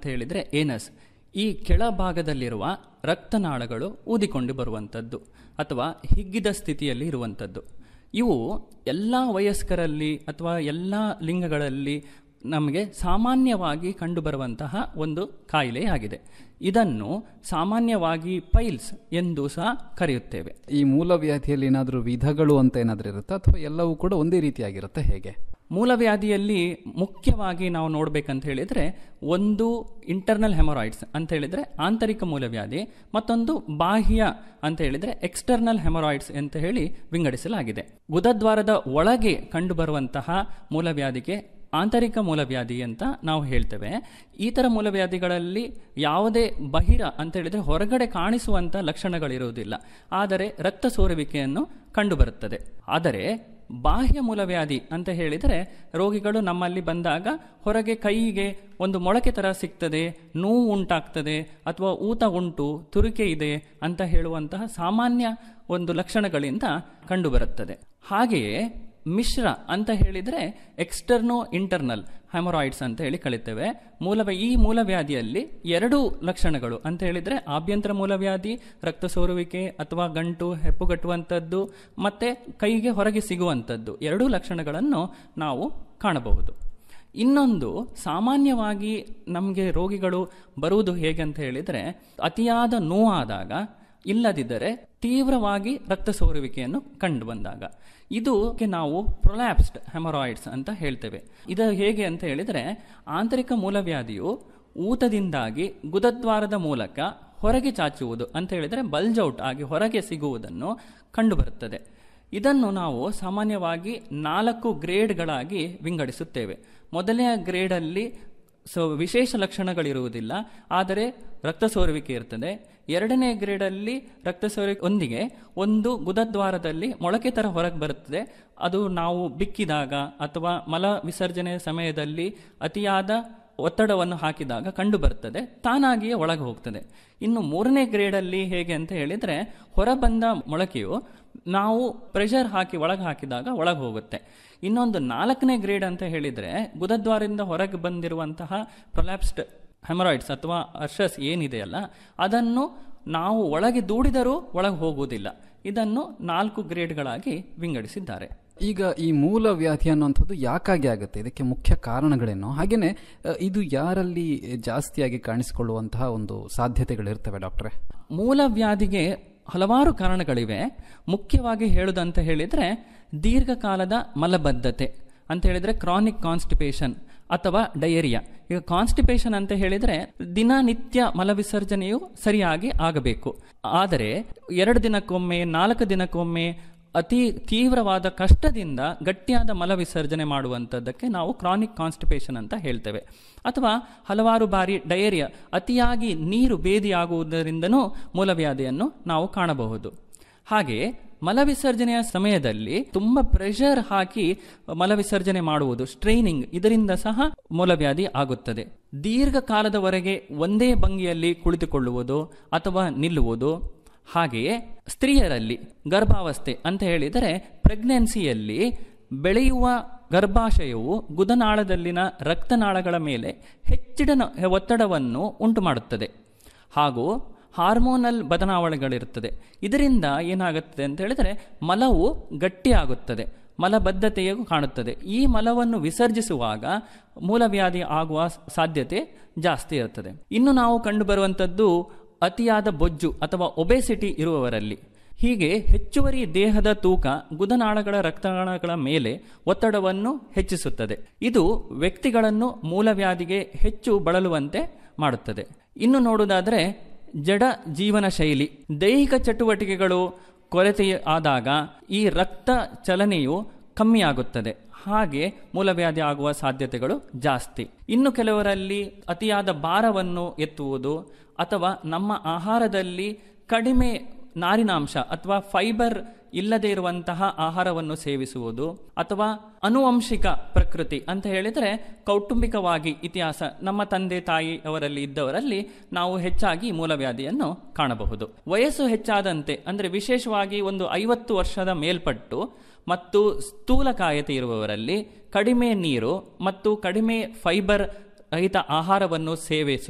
ಅಂತ ಹೇಳಿದರೆ ಏನಸ್ ಈ ಕೆಳಭಾಗದಲ್ಲಿರುವ ರಕ್ತನಾಳಗಳು ಊದಿಕೊಂಡು ಬರುವಂಥದ್ದು ಅಥವಾ ಹಿಗ್ಗಿದ ಸ್ಥಿತಿಯಲ್ಲಿ ಇರುವಂಥದ್ದು ಇವು ಎಲ್ಲ ವಯಸ್ಕರಲ್ಲಿ ಅಥವಾ ಎಲ್ಲ ಲಿಂಗಗಳಲ್ಲಿ ನಮಗೆ ಸಾಮಾನ್ಯವಾಗಿ ಕಂಡುಬರುವಂತಹ ಒಂದು ಕಾಯಿಲೆಯಾಗಿದೆ ಇದನ್ನು ಸಾಮಾನ್ಯವಾಗಿ ಪೈಲ್ಸ್ ಎಂದು ಸಹ ಕರೆಯುತ್ತೇವೆ ಈ ಮೂಲವ್ಯಾಧಿಯಲ್ಲಿ ಏನಾದರೂ ವಿಧಗಳು ಅಂತ ಏನಾದರೂ ಇರುತ್ತಾ ಅಥವಾ ಎಲ್ಲವೂ ಕೂಡ ಒಂದೇ ರೀತಿಯಾಗಿರುತ್ತೆ ಹೇಗೆ ಮೂಲವ್ಯಾಧಿಯಲ್ಲಿ ಮುಖ್ಯವಾಗಿ ನಾವು ನೋಡಬೇಕಂತ ಹೇಳಿದರೆ ಒಂದು ಇಂಟರ್ನಲ್ ಹೆಮೊರಾಯ್ಡ್ಸ್ ಅಂತ ಹೇಳಿದರೆ ಆಂತರಿಕ ಮೂಲವ್ಯಾಧಿ ಮತ್ತೊಂದು ಬಾಹ್ಯ ಅಂತ ಹೇಳಿದರೆ ಎಕ್ಸ್ಟರ್ನಲ್ ಹೆಮೊರಾಯ್ಡ್ಸ್ ಅಂತ ಹೇಳಿ ವಿಂಗಡಿಸಲಾಗಿದೆ ಗುದದ್ವಾರದ ಒಳಗೆ ಕಂಡುಬರುವಂತಹ ಮೂಲವ್ಯಾಧಿಗೆ ಆಂತರಿಕ ಮೂಲವ್ಯಾಧಿ ಅಂತ ನಾವು ಹೇಳ್ತೇವೆ ಈ ಥರ ಮೂಲವ್ಯಾಧಿಗಳಲ್ಲಿ ಯಾವುದೇ ಬಹಿರ ಅಂತ ಹೇಳಿದರೆ ಹೊರಗಡೆ ಕಾಣಿಸುವಂಥ ಲಕ್ಷಣಗಳಿರುವುದಿಲ್ಲ ಆದರೆ ರಕ್ತ ಸೋರುವಿಕೆಯನ್ನು ಕಂಡುಬರುತ್ತದೆ ಆದರೆ ಬಾಹ್ಯ ಮೂಲವ್ಯಾಧಿ ಅಂತ ಹೇಳಿದರೆ ರೋಗಿಗಳು ನಮ್ಮಲ್ಲಿ ಬಂದಾಗ ಹೊರಗೆ ಕೈಗೆ ಒಂದು ಮೊಳಕೆ ಥರ ಸಿಗ್ತದೆ ನೋವು ಉಂಟಾಗ್ತದೆ ಅಥವಾ ಊತ ಉಂಟು ತುರಿಕೆ ಇದೆ ಅಂತ ಹೇಳುವಂತಹ ಸಾಮಾನ್ಯ ಒಂದು ಲಕ್ಷಣಗಳಿಂದ ಕಂಡುಬರುತ್ತದೆ ಹಾಗೆಯೇ ಮಿಶ್ರ ಅಂತ ಹೇಳಿದರೆ ಎಕ್ಸ್ಟರ್ನೋ ಇಂಟರ್ನಲ್ ಹ್ಯಾಮರಾಯ್ಡ್ಸ್ ಅಂತ ಹೇಳಿ ಕಳಿತೇವೆ ಮೂಲ ಈ ಮೂಲವ್ಯಾಧಿಯಲ್ಲಿ ಎರಡು ಲಕ್ಷಣಗಳು ಅಂತ ಹೇಳಿದರೆ ಆಭ್ಯಂತರ ಮೂಲವ್ಯಾಧಿ ರಕ್ತ ಸೋರುವಿಕೆ ಅಥವಾ ಗಂಟು ಹೆಪ್ಪುಗಟ್ಟುವಂಥದ್ದು ಮತ್ತು ಕೈಗೆ ಹೊರಗೆ ಸಿಗುವಂಥದ್ದು ಎರಡೂ ಲಕ್ಷಣಗಳನ್ನು ನಾವು ಕಾಣಬಹುದು ಇನ್ನೊಂದು ಸಾಮಾನ್ಯವಾಗಿ ನಮಗೆ ರೋಗಿಗಳು ಬರುವುದು ಹೇಗೆ ಅಂತ ಹೇಳಿದರೆ ಅತಿಯಾದ ನೋವಾದಾಗ ಇಲ್ಲದಿದ್ದರೆ ತೀವ್ರವಾಗಿ ರಕ್ತ ಸೋರುವಿಕೆಯನ್ನು ಕಂಡು ಬಂದಾಗ ಇದಕ್ಕೆ ನಾವು ಪ್ರೊಲ್ಯಾಪ್ಸ್ಡ್ ಹೆಮರಾಯ್ಡ್ಸ್ ಅಂತ ಹೇಳ್ತೇವೆ ಇದು ಹೇಗೆ ಅಂತ ಹೇಳಿದರೆ ಆಂತರಿಕ ಮೂಲವ್ಯಾಧಿಯು ಊತದಿಂದಾಗಿ ಗುದದ್ವಾರದ ಮೂಲಕ ಹೊರಗೆ ಚಾಚುವುದು ಅಂತ ಹೇಳಿದರೆ ಬಲ್ಜೌಟ್ ಆಗಿ ಹೊರಗೆ ಸಿಗುವುದನ್ನು ಕಂಡುಬರುತ್ತದೆ ಇದನ್ನು ನಾವು ಸಾಮಾನ್ಯವಾಗಿ ನಾಲ್ಕು ಗ್ರೇಡ್ಗಳಾಗಿ ವಿಂಗಡಿಸುತ್ತೇವೆ ಮೊದಲನೆಯ ಗ್ರೇಡಲ್ಲಿ ಸೊ ವಿಶೇಷ ಲಕ್ಷಣಗಳಿರುವುದಿಲ್ಲ ಆದರೆ ರಕ್ತ ಸೋರುವಿಕೆ ಇರ್ತದೆ ಎರಡನೇ ಗ್ರೇಡಲ್ಲಿ ರಕ್ತ ಸೋರುವಿಕೆ ಒಂದಿಗೆ ಒಂದು ಗುದದ್ವಾರದಲ್ಲಿ ಮೊಳಕೆ ಥರ ಹೊರಗೆ ಬರುತ್ತದೆ ಅದು ನಾವು ಬಿಕ್ಕಿದಾಗ ಅಥವಾ ಮಲ ವಿಸರ್ಜನೆ ಸಮಯದಲ್ಲಿ ಅತಿಯಾದ ಒತ್ತಡವನ್ನು ಹಾಕಿದಾಗ ಕಂಡು ಬರ್ತದೆ ತಾನಾಗಿಯೇ ಒಳಗೆ ಹೋಗ್ತದೆ ಇನ್ನು ಮೂರನೇ ಗ್ರೇಡಲ್ಲಿ ಹೇಗೆ ಅಂತ ಹೇಳಿದರೆ ಹೊರಬಂದ ಮೊಳಕೆಯು ನಾವು ಪ್ರೆಷರ್ ಹಾಕಿ ಒಳಗೆ ಹಾಕಿದಾಗ ಒಳಗೆ ಹೋಗುತ್ತೆ ಇನ್ನೊಂದು ನಾಲ್ಕನೇ ಗ್ರೇಡ್ ಅಂತ ಹೇಳಿದರೆ ಗುದದ್ವಾರದಿಂದ ಹೊರಗೆ ಬಂದಿರುವಂತಹ ಪ್ರೊಲ್ಯಾಪ್ಸ್ಡ್ ಹೆಮರಾಯ್ಡ್ಸ್ ಅಥವಾ ಅರ್ಷಸ್ ಏನಿದೆಯಲ್ಲ ಅದನ್ನು ನಾವು ಒಳಗೆ ದೂಡಿದರೂ ಒಳಗೆ ಹೋಗುವುದಿಲ್ಲ ಇದನ್ನು ನಾಲ್ಕು ಗ್ರೇಡ್ಗಳಾಗಿ ವಿಂಗಡಿಸಿದ್ದಾರೆ ಈಗ ಈ ಮೂಲ ವ್ಯಾಧಿ ಅನ್ನುವಂಥದ್ದು ಯಾಕಾಗಿ ಆಗುತ್ತೆ ಇದಕ್ಕೆ ಮುಖ್ಯ ಕಾರಣಗಳೇನು ಹಾಗೇನೆ ಅ, ಇದು ಯಾರಲ್ಲಿ ಜಾಸ್ತಿಯಾಗಿ ಕಾಣಿಸಿಕೊಳ್ಳುವಂತಹ ಒಂದು ಸಾಧ್ಯತೆಗಳಿರ್ತವೆ ಡಾಕ್ಟ್ರೆ ಮೂಲವ್ಯಾಧಿಗೆ ಹಲವಾರು ಕಾರಣಗಳಿವೆ ಮುಖ್ಯವಾಗಿ ಹೇಳುದಂತ ಹೇಳಿದರೆ ದೀರ್ಘಕಾಲದ ಮಲಬದ್ಧತೆ ಅಂತ ಹೇಳಿದರೆ ಕ್ರಾನಿಕ್ ಕಾನ್ಸ್ಟಿಪೇಷನ್ ಅಥವಾ ಡಯೇರಿಯಾ ಈಗ ಕಾನ್ಸ್ಟಿಪೇಷನ್ ಅಂತ ಹೇಳಿದರೆ ದಿನನಿತ್ಯ ಮಲವಿಸರ್ಜನೆಯು ಸರಿಯಾಗಿ ಆಗಬೇಕು ಆದರೆ ಎರಡು ದಿನಕ್ಕೊಮ್ಮೆ ನಾಲ್ಕು ದಿನಕ್ಕೊಮ್ಮೆ ಅತಿ ತೀವ್ರವಾದ ಕಷ್ಟದಿಂದ ಗಟ್ಟಿಯಾದ ಮಲ ವಿಸರ್ಜನೆ ಮಾಡುವಂಥದ್ದಕ್ಕೆ ನಾವು ಕ್ರಾನಿಕ್ ಕಾನ್ಸ್ಟಿಪೇಷನ್ ಅಂತ ಹೇಳ್ತೇವೆ ಅಥವಾ ಹಲವಾರು ಬಾರಿ ಡಯೇರಿಯಾ ಅತಿಯಾಗಿ ನೀರು ಬೇದಿಯಾಗುವುದರಿಂದನೂ ಮೂಲವ್ಯಾಧಿಯನ್ನು ನಾವು ಕಾಣಬಹುದು ಹಾಗೆಯೇ ಮಲವಿಸರ್ಜನೆಯ ಸಮಯದಲ್ಲಿ ತುಂಬ ಪ್ರೆಷರ್ ಹಾಕಿ ಮಲವಿಸರ್ಜನೆ ಮಾಡುವುದು ಸ್ಟ್ರೈನಿಂಗ್ ಇದರಿಂದ ಸಹ ಮೂಲವ್ಯಾಧಿ ಆಗುತ್ತದೆ ದೀರ್ಘಕಾಲದವರೆಗೆ ಒಂದೇ ಭಂಗಿಯಲ್ಲಿ ಕುಳಿತುಕೊಳ್ಳುವುದು ಅಥವಾ ನಿಲ್ಲುವುದು ಹಾಗೆಯೇ ಸ್ತ್ರೀಯರಲ್ಲಿ ಗರ್ಭಾವಸ್ಥೆ ಅಂತ ಹೇಳಿದರೆ ಪ್ರೆಗ್ನೆನ್ಸಿಯಲ್ಲಿ ಬೆಳೆಯುವ ಗರ್ಭಾಶಯವು ಗುದನಾಳದಲ್ಲಿನ ರಕ್ತನಾಳಗಳ ಮೇಲೆ ಹೆಚ್ಚಿನ ಒತ್ತಡವನ್ನು ಉಂಟು ಮಾಡುತ್ತದೆ ಹಾಗೂ ಹಾರ್ಮೋನಲ್ ಬದಲಾವಣೆಗಳಿರುತ್ತದೆ ಇದರಿಂದ ಏನಾಗುತ್ತದೆ ಅಂತ ಹೇಳಿದರೆ ಮಲವು ಗಟ್ಟಿಯಾಗುತ್ತದೆ ಮಲಬದ್ಧತೆಯು ಕಾಣುತ್ತದೆ ಈ ಮಲವನ್ನು ವಿಸರ್ಜಿಸುವಾಗ ಮೂಲವ್ಯಾಧಿ ಆಗುವ ಸಾಧ್ಯತೆ ಜಾಸ್ತಿ ಇರುತ್ತದೆ ಇನ್ನು ನಾವು ಕಂಡುಬರುವಂಥದ್ದು ಅತಿಯಾದ ಬೊಜ್ಜು ಅಥವಾ ಒಬೆಸಿಟಿ ಇರುವವರಲ್ಲಿ ಹೀಗೆ ಹೆಚ್ಚುವರಿ ದೇಹದ ತೂಕ ಗುದನಾಳಗಳ ರಕ್ತನಾಳಗಳ ಮೇಲೆ ಒತ್ತಡವನ್ನು ಹೆಚ್ಚಿಸುತ್ತದೆ ಇದು ವ್ಯಕ್ತಿಗಳನ್ನು ಮೂಲವ್ಯಾಧಿಗೆ ಹೆಚ್ಚು ಬಳಲುವಂತೆ ಮಾಡುತ್ತದೆ ಇನ್ನು ನೋಡುವುದಾದರೆ ಜಡ ಜೀವನ ಶೈಲಿ ದೈಹಿಕ ಚಟುವಟಿಕೆಗಳು ಕೊರತೆ ಆದಾಗ ಈ ರಕ್ತ ಚಲನೆಯು ಕಮ್ಮಿಯಾಗುತ್ತದೆ ಹಾಗೆ ಮೂಲವ್ಯಾಧಿ ಆಗುವ ಸಾಧ್ಯತೆಗಳು ಜಾಸ್ತಿ ಇನ್ನು ಕೆಲವರಲ್ಲಿ ಅತಿಯಾದ ಭಾರವನ್ನು ಎತ್ತುವುದು ಅಥವಾ ನಮ್ಮ ಆಹಾರದಲ್ಲಿ ಕಡಿಮೆ ನಾರಿನಾಂಶ ಅಥವಾ ಫೈಬರ್ ಇಲ್ಲದೆ ಇರುವಂತಹ ಆಹಾರವನ್ನು ಸೇವಿಸುವುದು ಅಥವಾ ಅನುವಂಶಿಕ ಪ್ರಕೃತಿ ಅಂತ ಹೇಳಿದರೆ ಕೌಟುಂಬಿಕವಾಗಿ ಇತಿಹಾಸ ನಮ್ಮ ತಂದೆ ತಾಯಿ ಅವರಲ್ಲಿ ಇದ್ದವರಲ್ಲಿ ನಾವು ಹೆಚ್ಚಾಗಿ ಮೂಲವ್ಯಾಧಿಯನ್ನು ಕಾಣಬಹುದು ವಯಸ್ಸು ಹೆಚ್ಚಾದಂತೆ ಅಂದರೆ ವಿಶೇಷವಾಗಿ ಒಂದು ಐವತ್ತು ವರ್ಷದ ಮೇಲ್ಪಟ್ಟು ಮತ್ತು ಸ್ಥೂಲಕಾಯತೆ ಇರುವವರಲ್ಲಿ ಕಡಿಮೆ ನೀರು ಮತ್ತು ಕಡಿಮೆ ಫೈಬರ್ ರಹಿತ ಆಹಾರವನ್ನು ಸೇವಿಸು